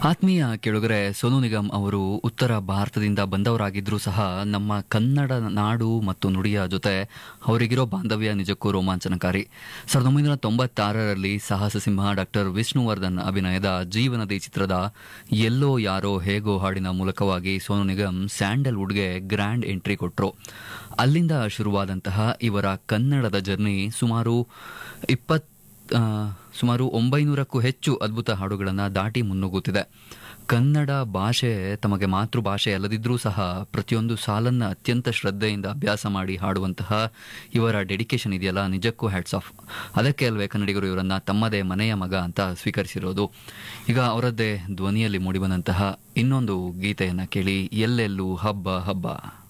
ಆತ್ಮೀಯ ಕೆಳಗರೆ ಸೋನು ನಿಗಮ್ ಅವರು ಉತ್ತರ ಭಾರತದಿಂದ ಬಂದವರಾಗಿದ್ರೂ ಸಹ ನಮ್ಮ ಕನ್ನಡ ನಾಡು ಮತ್ತು ನುಡಿಯ ಜೊತೆ ಅವರಿಗಿರೋ ಬಾಂಧವ್ಯ ನಿಜಕ್ಕೂ ರೋಮಾಂಚನಕಾರಿ ಸಾವಿರದ ಒಂಬೈನೂರ ತೊಂಬತ್ತಾರರಲ್ಲಿ ಸಾಹಸ ಸಿಂಹ ಡಾಕ್ಟರ್ ವಿಷ್ಣುವರ್ಧನ್ ಅಭಿನಯದ ಜೀವನದಿ ಚಿತ್ರದ ಎಲ್ಲೋ ಯಾರೋ ಹೇಗೋ ಹಾಡಿನ ಮೂಲಕವಾಗಿ ಸೋನು ನಿಗಮ್ ಸ್ಯಾಂಡಲ್ವುಡ್ಗೆ ಗ್ರ್ಯಾಂಡ್ ಎಂಟ್ರಿ ಕೊಟ್ಟರು ಅಲ್ಲಿಂದ ಶುರುವಾದಂತಹ ಇವರ ಕನ್ನಡದ ಜರ್ನಿ ಸುಮಾರು ಇಪ್ಪತ್ ಆ, ಸುಮಾರು ಒಂಬೈನೂರಕ್ಕೂ ಹೆಚ್ಚು ಅದ್ಭುತ ಹಾಡುಗಳನ್ನು ದಾಟಿ ಮುನ್ನುಗ್ಗುತ್ತಿದೆ ಕನ್ನಡ ಭಾಷೆ ತಮಗೆ ಮಾತೃಭಾಷೆ ಅಲ್ಲದಿದ್ರೂ ಸಹ ಪ್ರತಿಯೊಂದು ಸಾಲನ್ನ ಅತ್ಯಂತ ಶ್ರದ್ಧೆಯಿಂದ ಅಭ್ಯಾಸ ಮಾಡಿ ಹಾಡುವಂತಹ ಇವರ ಡೆಡಿಕೇಶನ್ ಇದೆಯಲ್ಲ ನಿಜಕ್ಕೂ ಹ್ಯಾಟ್ಸ್ ಆಫ್ ಅದಕ್ಕೆ ಅಲ್ವೇ ಕನ್ನಡಿಗರು ಇವರನ್ನ ತಮ್ಮದೇ ಮನೆಯ ಮಗ ಅಂತ ಸ್ವೀಕರಿಸಿರೋದು ಈಗ ಅವರದ್ದೇ ಧ್ವನಿಯಲ್ಲಿ ಮೂಡಿಬಂದಂತಹ ಇನ್ನೊಂದು ಗೀತೆಯನ್ನ ಕೇಳಿ ಎಲ್ಲೆಲ್ಲೂ ಹಬ್ಬ ಹಬ್ಬ